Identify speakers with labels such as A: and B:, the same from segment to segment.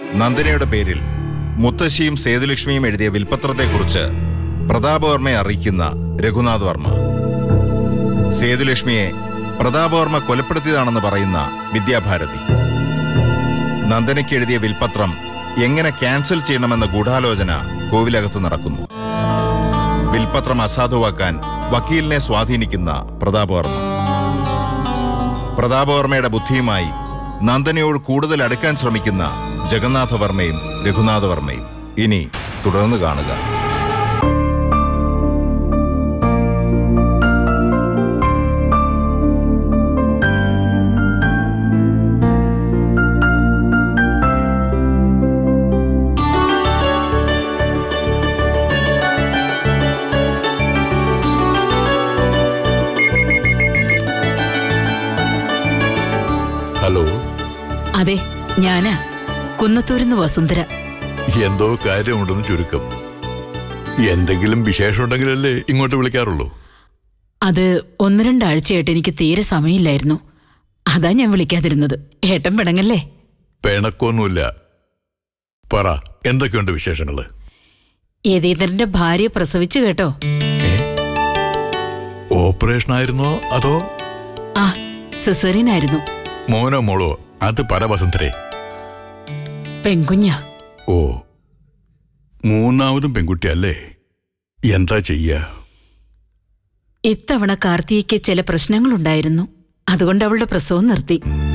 A: നന്ദനയുടെ പേരിൽ മുത്തശ്ശിയും സേതുലക്ഷ്മിയും എഴുതിയ വിൽപത്രത്തെക്കുറിച്ച് പ്രതാപവർമ്മയെ അറിയിക്കുന്ന രഘുനാഥ് വർമ്മ സേതുലക്ഷ്മിയെ പ്രതാപവർമ്മ കൊലപ്പെടുത്തിയതാണെന്ന് പറയുന്ന വിദ്യാഭാരതി നന്ദനയ്ക്ക് എഴുതിയ വിൽപത്രം എങ്ങനെ ക്യാൻസൽ ചെയ്യണമെന്ന ഗൂഢാലോചന കോവിലകത്ത് നടക്കുന്നു വിൽപത്രം അസാധുവാക്കാൻ വക്കീലിനെ സ്വാധീനിക്കുന്ന പ്രതാപവർമ്മ പ്രതാപവർമ്മയുടെ ബുദ്ധിയുമായി നന്ദനയോട് കൂടുതൽ അടുക്കാൻ ശ്രമിക്കുന്ന ജഗന്നാഥവർമ്മയും രഘുനാഥവർമ്മയും ഇനി തുടർന്ന് കാണുക
B: ഹലോ
C: അതെ ഞാനാ കുന്നത്തൂരിന്ന് വസുന്ധര
B: എന്തോ കാര്യമുണ്ടെന്ന് ചുരുക്കം എന്തെങ്കിലും വിശേഷമുണ്ടെങ്കിലല്ലേ ഇങ്ങോട്ട് വിളിക്കാറുള്ളൂ
C: അത് ഒന്ന് രണ്ടാഴ്ചയായിട്ട് എനിക്ക് തീരെ സമയമില്ലായിരുന്നു അതാ ഞാൻ വിളിക്കാതിരുന്നത് ഏട്ടൻ പിണങ്ങല്ലേ
B: പിണക്കൊന്നുമില്ല പറ എന്തൊക്കെയുണ്ട് വിശേഷങ്ങള്
C: യതീന്ദ്രന്റെ ഭാര്യ പ്രസവിച്ചു കേട്ടോ
B: ഓപ്പറേഷൻ ആയിരുന്നോ അതോ
C: ആ സിസറിനായിരുന്നു
B: മോനോ മോളോ അത് പറ വസുന്ധരെ
C: പെങ്കുഞ്ഞ
B: ഓ മൂന്നാമതും പെൺകുട്ടിയല്ലേ എന്താ ചെയ്യ
C: ഇത്തവണ കാർത്തികയ്ക്ക് ചില പ്രശ്നങ്ങളുണ്ടായിരുന്നു അതുകൊണ്ട് അവളുടെ പ്രസവം നിർത്തി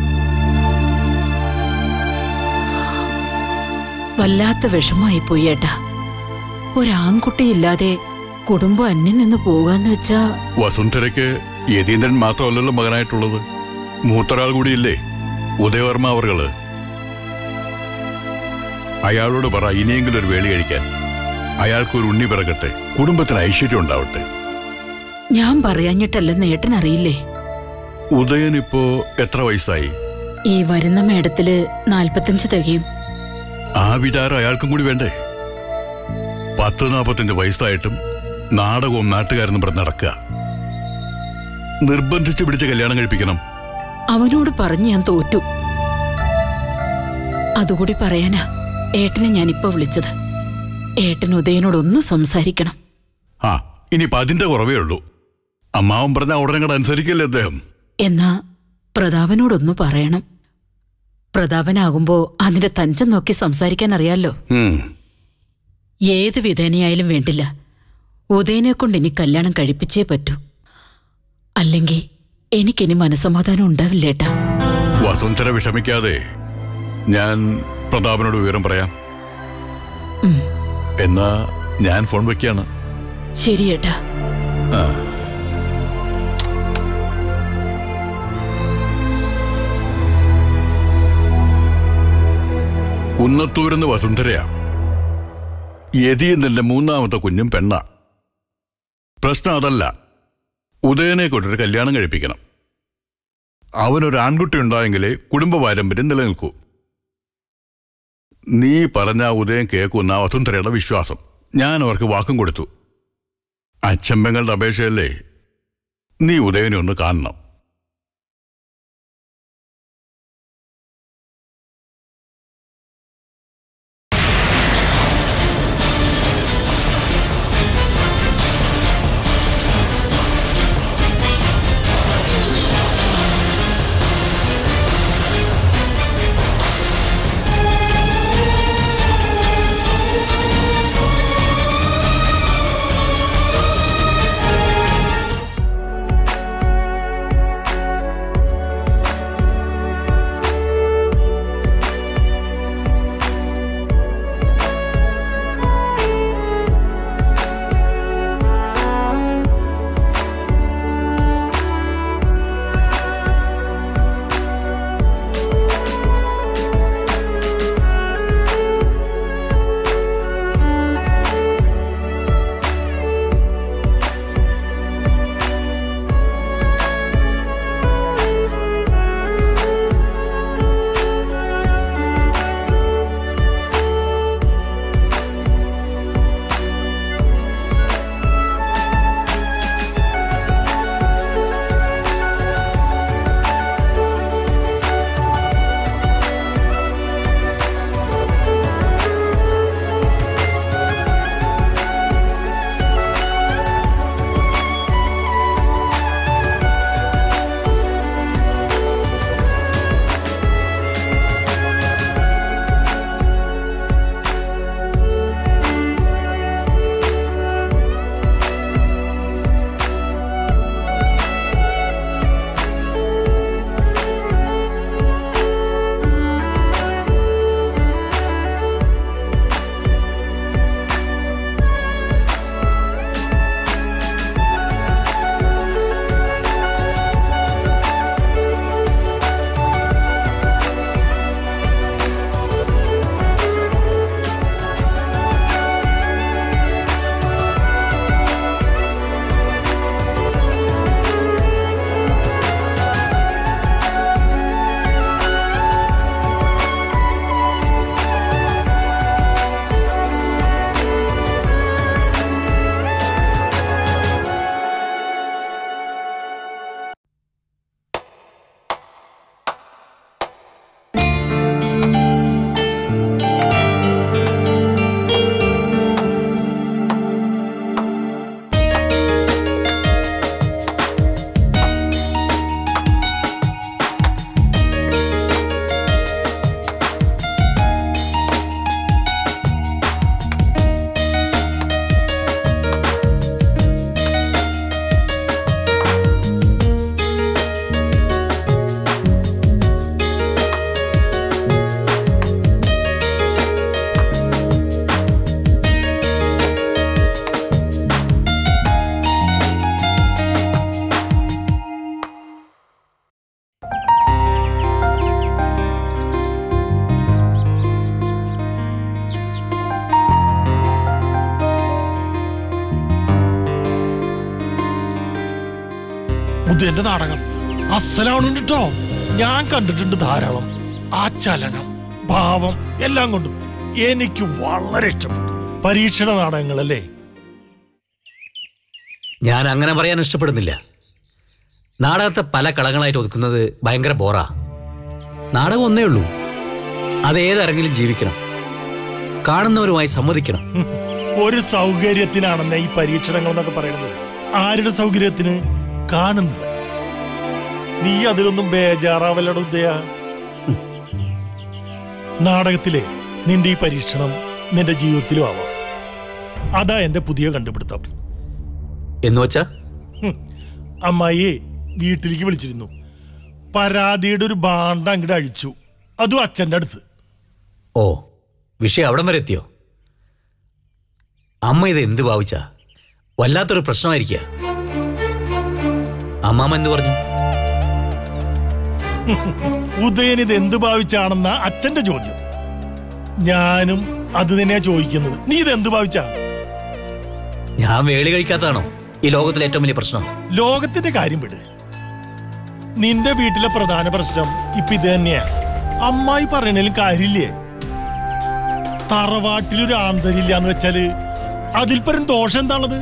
C: വല്ലാത്ത വിഷമായി പോയി ഏട്ടാ ഒരാൺകുട്ടിയില്ലാതെ കുടുംബം അന്യം നിന്ന് പോകാന്ന് വെച്ചാ
B: വസുന്ധരയ്ക്ക് യതീന്ദ്രൻ മാത്രമല്ലല്ലോ മകനായിട്ടുള്ളത് മൂത്തൊരാൾ കൂടിയില്ലേ ഉദയവർമ്മ അവർകള് അയാളോട് പറ ഇനിയെങ്കിലും ഒരു വേളി കഴിക്കാൻ അയാൾക്കൊരു ഉണ്ണി പിറകട്ടെ കുടുംബത്തിന് ഐശ്വര്യം ഉണ്ടാവട്ടെ
C: ഞാൻ പറയാഞ്ഞിട്ടല്ലെന്ന് ഏട്ടനറിയില്ലേ
B: ഉദയൻ ഇപ്പോ എത്ര വയസ്സായി
C: ഈ വരുന്ന മേടത്തില് നാൽപ്പത്തഞ്ച് തികയും
B: ആ വിചാരം അയാൾക്കും കൂടി വേണ്ടേ പത്ത് നാൽപ്പത്തഞ്ച് വയസ്സായിട്ടും നാടകവും നാട്ടുകാരെന്നും പറഞ്ഞ് നടക്കുക നിർബന്ധിച്ച് പിടിച്ച് കല്യാണം കഴിപ്പിക്കണം
C: അവനോട് പറഞ്ഞ് ഞാൻ തോറ്റു അതുകൂടി പറയാനാ ഏട്ടനെ ഞാനിപ്പോ വിളിച്ചത് ഏട്ടൻ ഉദയനോടൊന്നും സംസാരിക്കണം
B: ആ ഇനിയിപ്പോ അതിന്റെ കുറവേ ഉള്ളൂ അമ്മാവൻ പറഞ്ഞ ഉടനെ കൂടെ അനുസരിക്കില്ലേ അദ്ദേഹം
C: എന്നാ പ്രതാപനോടൊന്നു പറയണം പ്രതാപനാകുമ്പോ അതിന്റെ തഞ്ചം നോക്കി സംസാരിക്കാൻ അറിയാലോ
B: ഉം.
C: ഏത് വിധേനയായാലും വേണ്ടില്ല ഉദയനെ കൊണ്ട് ഇനി കല്യാണം കഴിപ്പിച്ചേ പറ്റൂ അല്ലെങ്കിൽ എനിക്കിനി മനസമാധാനം ഉണ്ടാവില്ലേട്ടാ
B: വസുന്ധര വിഷമിക്കാതെ ഞാൻ പ്രതാപനോട് വിവരം പറയാം
C: ഉം.
B: എന്നാ ഞാൻ ഫോൺ വെക്കാണ്
C: ശരിയേട്ടാ
B: കുന്നത്തൂരെന്ന് വസുന്ധരയാ യതിയെന്നെ മൂന്നാമത്തെ കുഞ്ഞും പെണ്ണ പ്രശ്നം അതല്ല ഉദയനെ കൊണ്ടൊരു കല്യാണം കഴിപ്പിക്കണം അവനൊരു ആൺകുട്ടി ഉണ്ടായെങ്കിലേ കുടുംബ പാരമ്പര്യം നിലനിൽക്കൂ നീ പറഞ്ഞ ആ ഉദയം കേൾക്കുന്ന വസുന്ധരയുടെ വിശ്വാസം ഞാൻ അവർക്ക് വാക്കും കൊടുത്തു അച്ഛമ്പങ്ങളുടെ അപേക്ഷയല്ലേ നീ ഉദയനെ ഒന്ന് കാണണം
D: ഉദയന്റെ നാടകം അസലാണ് കേട്ടോ ഞാൻ കണ്ടിട്ടുണ്ട് ധാരാളം ആ ചലനം ഭാവം എല്ലാം കൊണ്ടും എനിക്ക് വളരെ ഇഷ്ടപ്പെട്ടു പരീക്ഷണ നാടകങ്ങളല്ലേ
E: ഞാൻ അങ്ങനെ പറയാൻ ഇഷ്ടപ്പെടുന്നില്ല നാടകത്തെ പല കളങ്ങളായിട്ട് ഒതുക്കുന്നത് ഭയങ്കര ബോറാ നാടകം ഒന്നേ ഉള്ളൂ അത് ഏതരങ്ങിലും ജീവിക്കണം കാണുന്നവരുമായി സമ്മതിക്കണം
D: ഒരു സൗകര്യത്തിനാണെന്ന് ഈ പരീക്ഷണങ്ങൾ എന്നൊക്കെ പറയുന്നത് ആരുടെ സൗകര്യത്തിന് കാണുന്നവർ നീ അതിലൊന്നും ബേജാറാവല്ലട ഉദയ നാടകത്തിലെ നിന്റെ ഈ പരീക്ഷണം നിന്റെ ജീവിതത്തിലും ആവാം അതാ എന്റെ പുതിയ കണ്ടുപിടുത്തം
E: എന്ന് വെച്ചാ
D: അമ്മായിയെ വീട്ടിലേക്ക് വിളിച്ചിരുന്നു പരാതിയുടെ ഒരു ബാണ്ട അങ്ങോട്ട് അഴിച്ചു അതും അച്ഛൻ്റെ അടുത്ത്
E: ഓ വിഷയം അവിടം വരെ എത്തിയോ അമ്മ ഇത് എന്ത് ഭാവിച്ച വല്ലാത്തൊരു പ്രശ്നമായിരിക്കുക അമ്മാമ്മ എന്ത് പറഞ്ഞു
D: ഉദയൻ ഇത് എന്ത് ഭാവിച്ചാണെന്ന അച്ഛന്റെ ചോദ്യം ഞാനും അത് തന്നെയാ ചോദിക്കുന്നത് നീ ഇത് എന്ത് ഭാവിച്ചാ
E: ഞാൻ വേളി കഴിക്കാത്തതാണോ ഈ ലോകത്തിലെ ഏറ്റവും വലിയ പ്രശ്നം
D: ലോകത്തിന്റെ കാര്യം വിട് നിന്റെ വീട്ടിലെ പ്രധാന പ്രശ്നം ഇപ്പൊ ഇത് തന്നെയാ അമ്മായി പറയണേലും കാര്യമില്ലേ തറവാട്ടിലൊരു ആന്തരില്ല എന്ന് വെച്ചാല് അതിൽ പരം ദോഷം എന്താണത്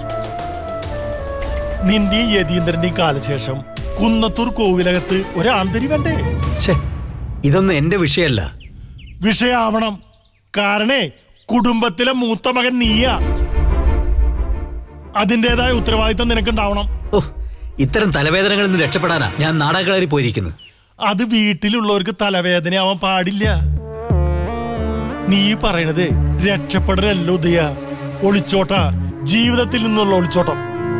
D: നിന്റെയും യതീന്ദ്രന്റെയും കാലശേഷം കുന്നത്തൂർ കോവിലകത്ത് ഒരു ആന്തരി വേണ്ടേ
E: ഛേ ഇതൊന്നും എന്റെ വിഷയമല്ല
D: വിഷയാവണം കാരണേ കുടുംബത്തിലെ മൂത്ത മകൻ നീയാ അതിൻ്റെതായ ഉത്തരവാദിത്തം നിനക്കുണ്ടാവണം
E: ഓ ഇത്തരം തലവേദനകളിൽ നിന്ന് രക്ഷപ്പെടാനാ ഞാൻ നാടകളേറി പോയിരിക്കുന്നത്
D: അത് വീട്ടിലുള്ളവർക്ക് തലവേദനയാവാൻ പാടില്ല നീ പറയണത് രക്ഷപ്പെടലല്ല ഉദയ ഒളിച്ചോട്ട ജീവിതത്തിൽ നിന്നുള്ള ഒളിച്ചോട്ടം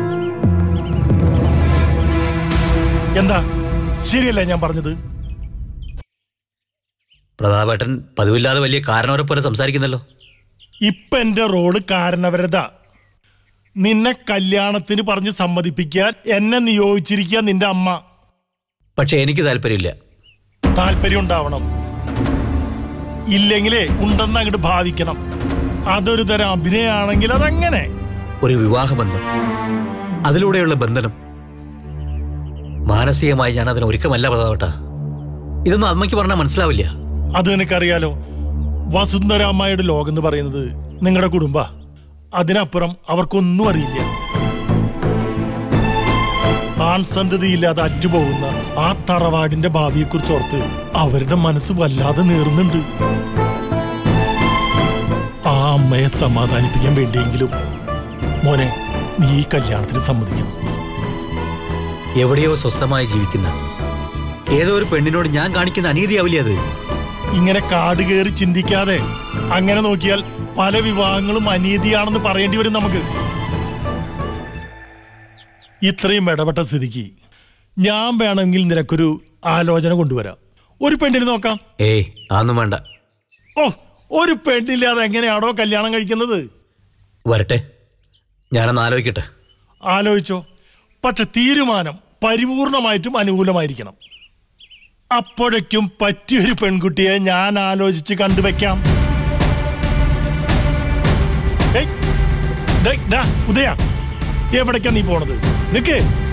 D: എന്താ ശരിയല്ല ഞാൻ പറഞ്ഞത്
E: പ്രതാപേട്ടൻ പതിവില്ലാതെ വലിയ കാരണവരെ പോലെ സംസാരിക്കുന്നല്ലോ
D: ഇപ്പൊ എന്റെ റോള് കാരണവരത നിന്നെ കല്യാണത്തിന് പറഞ്ഞ് സമ്മതിപ്പിക്കാൻ എന്നെ നിയോഗിച്ചിരിക്കുക നിന്റെ അമ്മ
E: പക്ഷെ എനിക്ക് താല്പര്യമില്ല
D: താല്പര്യം ഉണ്ടാവണം ഇല്ലെങ്കിലേ ഉണ്ടെന്ന് അങ്ങോട്ട് ഭാവിക്കണം അതൊരു തരം അഭിനയാണെങ്കിൽ അതങ്ങനെ
E: ഒരു വിവാഹബന്ധം അതിലൂടെയുള്ള ബന്ധനം മാനസികമായി ഞാൻ അതിന് ഒരുക്കമല്ല പ്രതാപേട്ട ഇതൊന്നും അമ്മയ്ക്ക് പറഞ്ഞാൽ മനസ്സിലാവില്ല
D: അത് നിനക്കറിയാലോ വസുന്ധരാമ്മയുടെ ലോകം എന്ന് പറയുന്നത് നിങ്ങളുടെ കുടുംബ അതിനപ്പുറം അവർക്കൊന്നും അറിയില്ല ആൺസന്ധതയില്ലാതെ അറ്റുപോകുന്ന ആ തറവാടിന്റെ ഭാവിയെക്കുറിച്ച് ഓർത്ത് അവരുടെ മനസ്സ് വല്ലാതെ നേർന്നുണ്ട് ആ അമ്മയെ സമാധാനിപ്പിക്കാൻ വേണ്ടിയെങ്കിലും മോനെ നീ ഈ കല്യാണത്തിന് സമ്മതിക്കണം
E: എവിടെയോ സ്വസ്ഥമായി ജീവിക്കുന്ന ഏതോ ഒരു പെണ്ണിനോട് ഞാൻ കാണിക്കുന്ന അനീതിയാവില്ലേ അത്
D: ഇങ്ങനെ കാട് കയറി ചിന്തിക്കാതെ അങ്ങനെ നോക്കിയാൽ പല വിവാഹങ്ങളും അനീതിയാണെന്ന് പറയേണ്ടി വരും നമുക്ക് ഇത്രയും ഇടപെട്ട സ്ഥിതിക്ക് ഞാൻ വേണമെങ്കിൽ നിനക്കൊരു ആലോചന കൊണ്ടുവരാം ഒരു പെണ്ണിന് നോക്കാം
E: ഏയ് അതൊന്നും വേണ്ട
D: ഓ ഒരു പെണ്ണില്ലാതെ എങ്ങനെയാണോ കല്യാണം കഴിക്കുന്നത്
E: വരട്ടെ ഞാനൊന്ന് ആലോചിക്കട്ടെ
D: ആലോചിച്ചോ പക്ഷെ തീരുമാനം പരിപൂർണമായിട്ടും അനുകൂലമായിരിക്കണം അപ്പോഴേക്കും പറ്റിയൊരു പെൺകുട്ടിയെ ഞാൻ ആലോചിച്ച് കണ്ടുവെക്കാം ഏയ്, ഡേയ്, ഡാ, ഉദയ എവിടേക്കാ നീ പോണത് നിക്ക്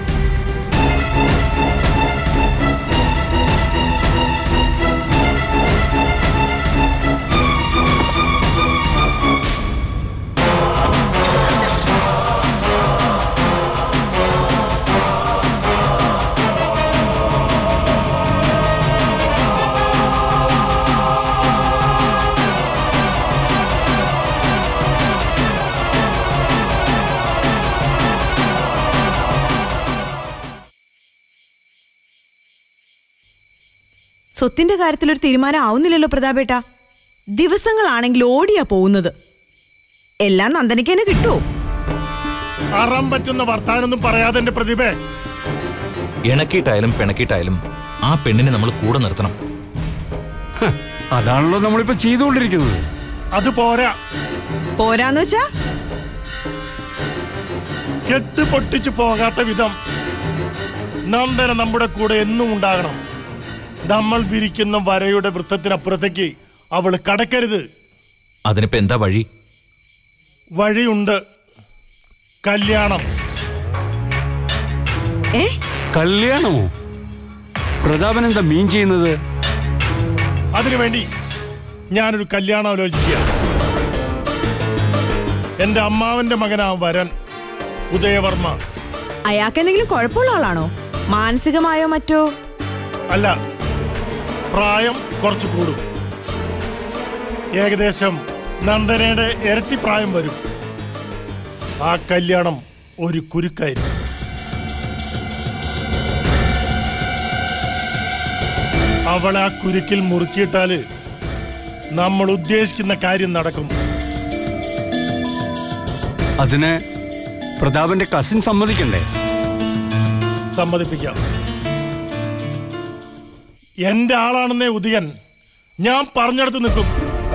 F: സ്വത്തിന്റെ കാര്യത്തിൽ ഒരു തീരുമാനം ആവുന്നില്ലല്ലോ പ്രതാപേട്ട ദിവസങ്ങളാണെങ്കിൽ ഓടിയാ പോകുന്നത് എല്ലാം നന്ദനയ്ക്ക് തന്നെ കിട്ടുമോ
D: അറാൻ പറ്റുന്ന വർത്താനൊന്നും പറയാതെ എന്റെ പ്രതിഭ
G: ഇണക്കിയിട്ടായാലും പിണക്കിയിട്ടായാലും ആ പെണ്ണിനെ നമ്മൾ കൂടെ നിർത്തണം
H: അതാണല്ലോ നമ്മളിപ്പോ ചെയ്തുകൊണ്ടിരിക്കുന്നത്
D: അത് പോരാ
F: പോരാന്ന് വെച്ചാ
D: കെട്ട് പൊട്ടിച്ചു പോകാത്ത വിധം നന്ദന നമ്മുടെ കൂടെ എന്നും ഉണ്ടാകണം നമ്മൾ വിരിക്കുന്ന വരയുടെ വൃത്തത്തിനപ്പുറത്തേക്ക് അവള് കടക്കരുത്
G: അതിനിപ്പോ എന്താ വഴി
D: വഴിയുണ്ട് കല്യാണം
F: ഏ
H: കല്യാണമോ പ്രതാപൻ എന്താ മീൻ ചെയ്യുന്നത്
D: അതിനുവേണ്ടി ഞാനൊരു കല്യാണം ആലോചിക്കുക എന്റെ അമ്മാവന്റെ മകനാ വരൻ ഉദയവർമ്മ
F: അയാൾക്ക് എന്തെങ്കിലും കുഴപ്പമുള്ള ആളാണോ മാനസികമായോ മറ്റോ
D: അല്ല പ്രായം കുറച്ച് കൂടും ഏകദേശം നന്ദനയുടെ ഇരട്ടി പ്രായം വരും ആ കല്യാണം ഒരു കുരുക്കായിരിക്കും അവളെ ആ കുരുക്കിൽ മുറുക്കിയിട്ടാല് നമ്മൾ ഉദ്ദേശിക്കുന്ന കാര്യം നടക്കും
H: അതിന് പ്രതാപന്റെ കസിൻ സമ്മതിക്കണ്ടേ
D: സമ്മതിപ്പിക്കാം എന്റെ ആളാണെന്നേ ഉദയൻ ഞാൻ പറഞ്ഞിടത്ത് നിൽക്കും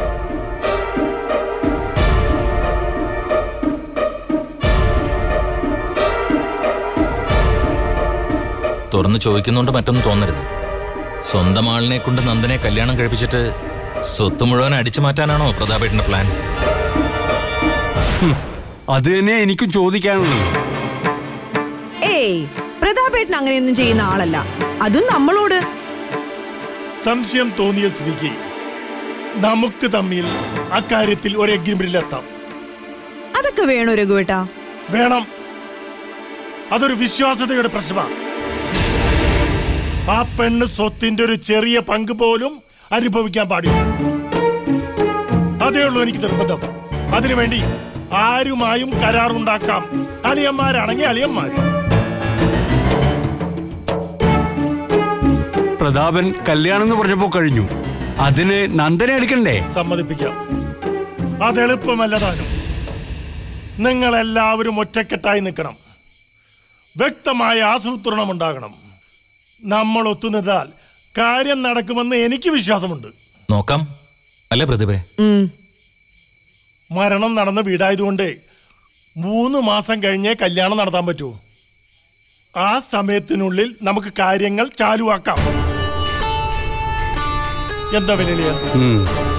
G: തുറന്ന് ചോദിക്കുന്നുണ്ട് മറ്റൊന്നും തോന്നരുത് സ്വന്തം ആളിനെ കൊണ്ട് നന്ദനെ കല്യാണം കഴിപ്പിച്ചിട്ട് സ്വത്ത് മുഴുവൻ അടിച്ചു മാറ്റാനാണോ പ്രതാപേട്ടന്റെ പ്ലാൻ
H: അത് തന്നെ എനിക്കും ചോദിക്കാനുള്ളത്
F: ഏയ് പ്രതാപേട്ടൻ അങ്ങനെയൊന്നും ചെയ്യുന്ന ആളല്ല അതും നമ്മളോട്
D: സംശയം തോന്നിയ സ്ഥിതിക്ക് നമുക്ക് തമ്മിൽ അക്കാര്യത്തിൽ ഒരു എഗ്രിമെന്റിലെത്താം
F: അതൊക്കെ വേണോ രഘുവേട്ടാ
D: വേണം അതൊരു വിശ്വാസതയുടെ പ്രശ്നമാണ് ആ പെണ്ണ് സ്വത്തിന്റെ ഒരു ചെറിയ പങ്ക് പോലും അനുഭവിക്കാൻ പാടില്ല അതേ ഉള്ളൂ എനിക്ക് നിർബന്ധം അതിനുവേണ്ടി ആരുമായും കരാറുണ്ടാക്കാം അളിയന്മാരാണെങ്കിൽ അളിയന്മാർ
H: പ്രതാപൻ കല്യാണം എന്ന് പറഞ്ഞപ്പോ കഴിഞ്ഞു അതിന് നന്ദനെ എടുക്കണ്ടേ
D: സമ്മതിപ്പിക്കാം അതെളുപ്പമല്ല താനും നിങ്ങളെല്ലാവരും ഒറ്റക്കെട്ടായി നിൽക്കണം വ്യക്തമായ ആസൂത്രണം ഉണ്ടാകണം നമ്മൾ ഒത്തുനിന്നാൽ കാര്യം നടക്കുമെന്ന് എനിക്ക് വിശ്വാസമുണ്ട്
G: നോക്കാം അല്ലേ പ്രതിഭേ
F: ഉം.
D: മരണം നടന്ന വീടായതുകൊണ്ട് മൂന്ന് മാസം കഴിഞ്ഞേ കല്യാണം നടത്താൻ പറ്റൂ ആ സമയത്തിനുള്ളിൽ നമുക്ക് കാര്യങ്ങൾ ചാലുവാക്കാം എന്താ വെല്ലുവിളിയ
H: ഉം.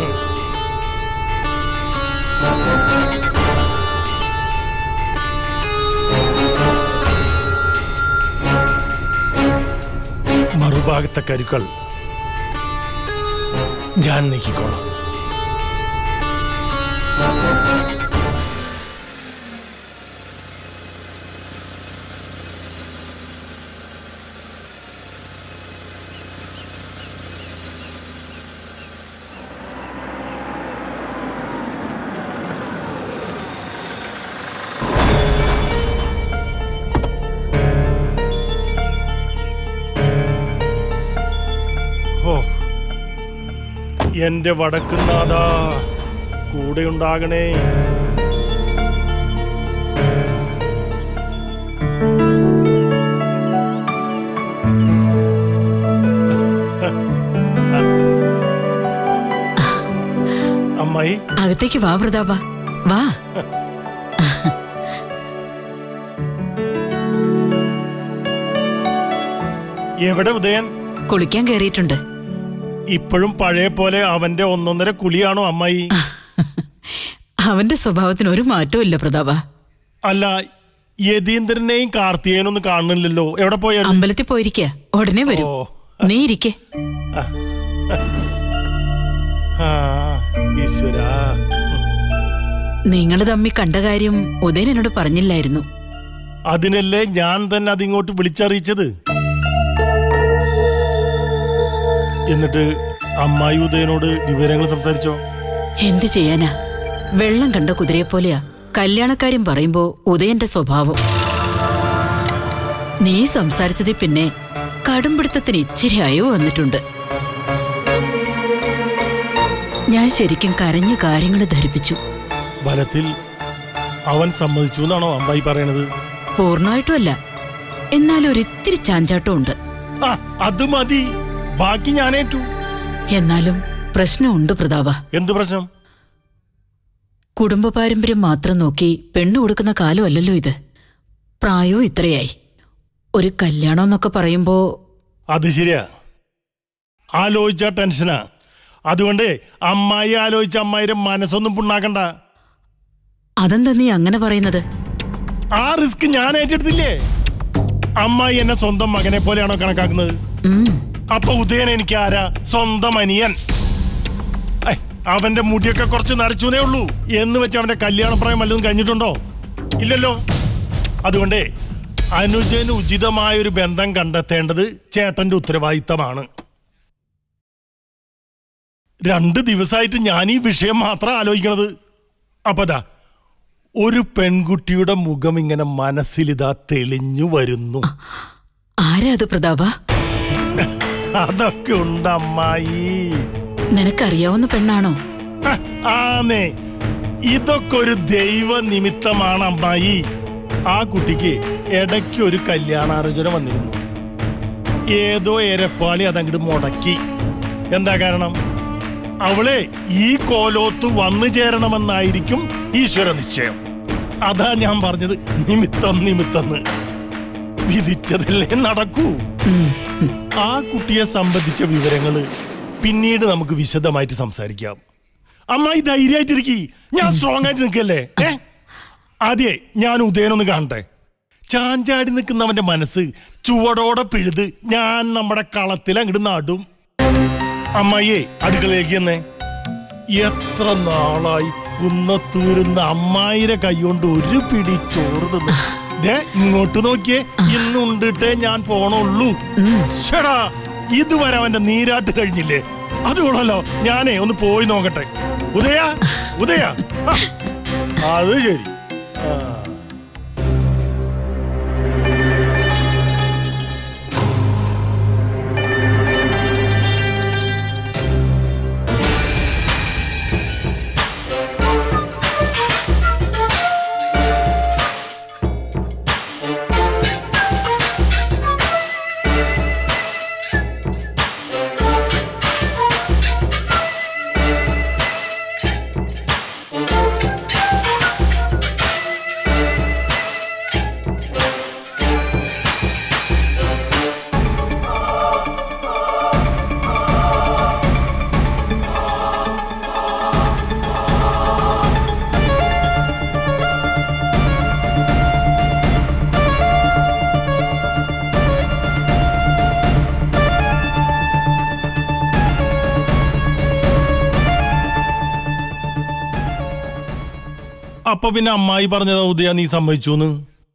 D: മറുഭാഗത്തെ കരുക്കൾ ഞാൻ നീക്കിക്കോളാം ഹോ എന്റെ വടക്കുന്നാഥാ കൂടെ ഉണ്ടാകണേ അമ്മായി
C: അകത്തേക്ക് വാ പ്രതാപ വാ
D: എവിടെ ഉദയൻ
C: കുളിക്കാൻ കയറിയിട്ടുണ്ട്
D: ഇപ്പോഴും പഴയ പോലെ അവന്റെ ഒന്നൊന്നര കുളിയാണോ അമ്മായി
C: അവന്റെ സ്വഭാവത്തിന് ഒരു മാറ്റവും ഇല്ല പ്രതാപ
D: അല്ല യതീന്ദ്രനെയും കാർത്തികേനും ഒന്നും കാണുന്നില്ലല്ലോ എവിടെ പോയായിരുന്നു
C: അമ്പലത്തിൽ പോയിരിക്കുക ഉടനെ വരും
D: ഓ.
C: നീ ഇരിക്കേ
D: ആ ഈശ്വരാ
C: നിങ്ങൾ തമ്മി കണ്ട കാര്യം ഉദയൻ എന്നോട് പറഞ്ഞില്ലായിരുന്നു
D: അതിനല്ലേ ഞാൻ തന്നെ അതിങ്ങോട്ട് വിളിച്ചറിയിച്ചത് എന്നിട്ട് അമ്മായി ഉദയനോട് വിവരങ്ങൾ സംസാരിച്ചോ
C: എന്ത് ചെയ്യാനാ വെള്ളം കണ്ട കുതിരയെ പോലെയാ കല്യാണക്കാര്യം പറയുമ്പോ ഉദയന്റെ സ്വഭാവം നീ സംസാരിച്ചതിൽ പിന്നെ കടുംപിടുത്തത്തിന് ഇച്ചിരി അയവ് വന്നിട്ടുണ്ട് ഞാൻ ശരിക്കും കരഞ്ഞു കാര്യങ്ങൾ ധരിപ്പിച്ചു
D: ഫലത്തിൽ അവൻ സമ്മതിച്ചു എന്നാണോ അമ്മായി പറയണത്
C: പൂർണ്ണമായിട്ടുമല്ല എന്നാലും ഒരിത്തിരി ചാഞ്ചാട്ടം ഉണ്ട്
D: ആ അത് മതി ബാക്കി ഞാനേറ്റു
C: എന്നാലും പ്രശ്നമുണ്ട് പ്രതാപ
D: എന്ത് പ്രശ്നം
C: കുടുംബ പാരമ്പര്യം മാത്രം നോക്കി പെണ്ണു കൊടുക്കുന്ന കാലമല്ലല്ലോ ഇത് പ്രായവും ഇത്രയായി ഒരു കല്യാണം എന്നൊക്കെ പറയുമ്പോ
D: അത് ശരിയാ ആലോചിച്ച ടെൻഷനാ അതുകൊണ്ട് അമ്മായി ആലോചിച്ച അമ്മായിരെ മനസ്സൊന്നും പുണ്ണാക്കണ്ട
C: അതെന്താ നീ അങ്ങനെ പറയുന്നത്
D: ആ റിസ്ക് ഞാൻ ഏറ്റെടുത്തില്ലേ അമ്മായി എന്നെ സ്വന്തം മകനെ പോലെയാണോ കണക്കാക്കുന്നത്
C: ഉം.
D: അപ്പൊ ഉദയൻ എനിക്ക് ആരാ സ്വന്തം അനിയൻ ഐ, അവന്റെ മുടിയൊക്കെ കുറച്ച് നരച്ചുനേ ഉള്ളൂ എന്ന് വെച്ച് അവന്റെ കല്യാണപ്രായം വല്ലതും കഴിഞ്ഞിട്ടുണ്ടോ ഇല്ലല്ലോ അതുകൊണ്ടേ അനുജന് ഉചിതമായ ഒരു ബന്ധം കണ്ടെത്തേണ്ടത് ചേട്ടന്റെ ഉത്തരവാദിത്തമാണ് രണ്ട് ദിവസമായിട്ട് ഞാൻ ഈ വിഷയം മാത്രം ആലോചിക്കണത് അപ്പതാ ഒരു പെൺകുട്ടിയുടെ മുഖം ഇങ്ങനെ മനസ്സിലിതാ തെളിഞ്ഞു വരുന്നു
C: ആരാ അത് പ്രതാപ
D: അതൊക്കെ ഉണ്ട് അമ്മായി
C: നിനക്കറിയാവുന്ന പെണ്ണാണോ
D: ഹ, ആന്നേ ഇതൊക്കെ ഒരു ദൈവ നിമിത്തമാണ് അമ്മായി ആ കുട്ടിക്ക് ഇടയ്ക്ക് ഒരു കല്യാണാലോചന വന്നിരുന്നു ഏതോ എരപ്പാളി അതങ്ങോട്ട് മുടക്കി എന്താ കാരണം അവളെ ഈ കോലോത്ത് വന്നു ചേരണമെന്നായിരിക്കും ഈശ്വര നിശ്ചയം അതാ ഞാൻ പറഞ്ഞത് നിമിത്തം നിമിത്തന്ന് വിധിച്ചതല്ലേ നടക്കൂ
C: ഉം, ഉം.
D: ആ കുട്ടിയെ സംബന്ധിച്ച വിവരങ്ങള് പിന്നീട് നമുക്ക് വിശദമായിട്ട് സംസാരിക്കാം അമ്മായി ധൈര്യമായിട്ടിരിക്കി ഞാൻ സ്ട്രോങ് ആയിട്ട് നിൽക്കല്ലേ ഏ ആദ്യേ ഞാൻ ഉദയനൊന്ന് കാണട്ടെ ചാഞ്ചാടി നിൽക്കുന്നവന്റെ മനസ്സ് ചുവടോടെ പിഴുത് ഞാൻ നമ്മുടെ കളത്തിൽ അങ്ങോട്ട് നടും അമ്മായിയെ അടുക്കളയിലേക്ക് തന്നെ എത്ര നാളായി കുന്നത്തൂരുന്ന അമ്മായിരെ കൈകൊണ്ട് ഒരു പിടി ചോറ് തിന്നു ദേ ഇങ്ങോട്ട് നോക്കിയേ ഇന്നുണ്ടിട്ടേ ഞാൻ പോണുള്ളൂ ഷടാ ഇതുവരെ അവന്റെ നീരാട്ട് കഴിഞ്ഞില്ലേ അതുകൊള്ളല്ലോ ഞാനേ ഒന്ന് പോയി നോക്കട്ടെ ഉദയ ഉദയ ആ, അത് ശരി ആ. അപ്പൊ പിന്നെ അമ്മായി പറഞ്ഞതാ ഉദയ നീ സമ്മതിച്ചു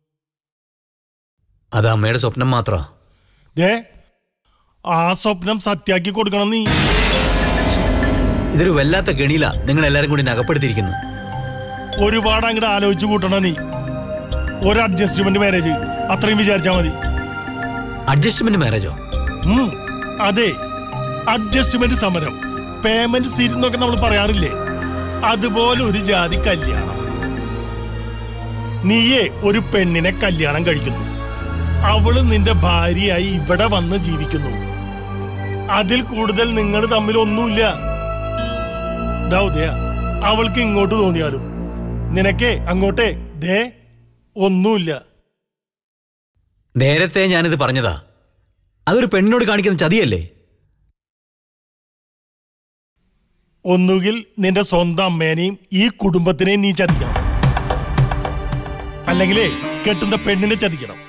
E: അത് അമ്മയുടെ സ്വപ്നം മാത്രമാ
D: ദേ ആ സ്വപ്നം സത്യാക്കി കൊടുക്കണം നീ
E: ഇതൊരു വല്ലാത്ത കെണിയില നിങ്ങൾ എല്ലാരും കൂടി എന്നെ അകപ്പെടുത്തിയിരിക്കുന്നത്
D: ഒരുപാട് അങ്ങോട്ട് ആലോചിച്ച് കൂട്ടണം നീ ഒരു അഡ്ജസ്റ്റ്മെന്റ് മാരേജ് അത്രയും വിചാരിച്ചാ മതി
E: അഡ്ജസ്റ്റ്മെന്റ് മാരേജോ
D: ഉം, അതെ അഡ്ജസ്റ്റ്മെന്റ് സമരം പേയ്മെന്റ് സീറ്റ് എന്നൊക്കെ നമ്മൾ പറയാറില്ലേ അതുപോലെ ഒരു ജാതി കല്യാണം നീയെ ഒരു പെണ്ണിനെ കല്യാണം കഴിക്കുന്നു അവള് നിന്റെ ഭാര്യയായി ഇവിടെ വന്ന് ജീവിക്കുന്നു അതിൽ കൂടുതൽ നിങ്ങൾ തമ്മിൽ ഒന്നുമില്ല ദാ ഉദയ അവൾക്ക് ഇങ്ങോട്ട് തോന്നിയാലും നിനക്കേ അങ്ങോട്ടേ ദേ ഒന്നുമില്ല
E: നേരത്തെ ഞാനിത് പറഞ്ഞതാ അതൊരു പെണ്ണിനോട് കാണിക്കുന്ന ചതിയല്ലേ
D: ഒന്നുകിൽ നിന്റെ സ്വന്തം അമ്മേനെയും ഈ കുടുംബത്തിനെയും നീ ചതിക്കണം അല്ലെങ്കിലേ കെട്ടുന്ന പെണ്ണിനെ ചതിക്കണം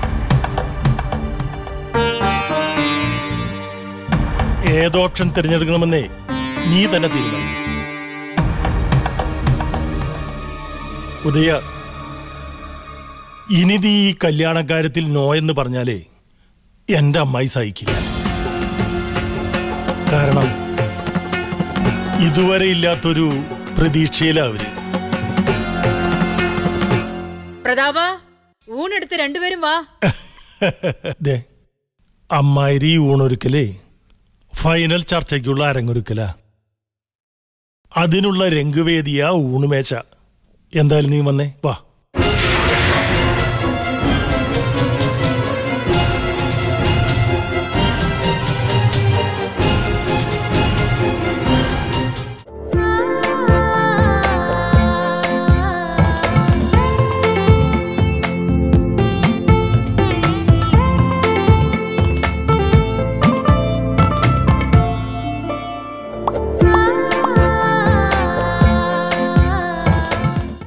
D: ഏത് ഓപ്ഷൻ തിരഞ്ഞെടുക്കണമെന്നേ നീ തന്നെ തീരുമാനിക്കും ഉദയ ഇനി നീ ഈ കല്യാണക്കാര്യത്തിൽ നോ എന്ന് പറഞ്ഞാലേ എന്റെ അമ്മായി സഹിക്കില്ല കാരണം ഇതുവരെ ഇല്ലാത്തൊരു പ്രതീക്ഷയിലാ അവര്
C: പ്രതാപ ഊണെടുത്ത് രണ്ടുപേരും വാ
D: ദേ അമ്മായിരി ഊണൊരുക്കലേ ഫൈനൽ ചർച്ചയ്ക്കുള്ള അരങ്ങൊരുക്കലാ അതിനുള്ള രംഗുവേദിയാ ഊണുമേശ എന്തായാലും നീ വന്നേ വാ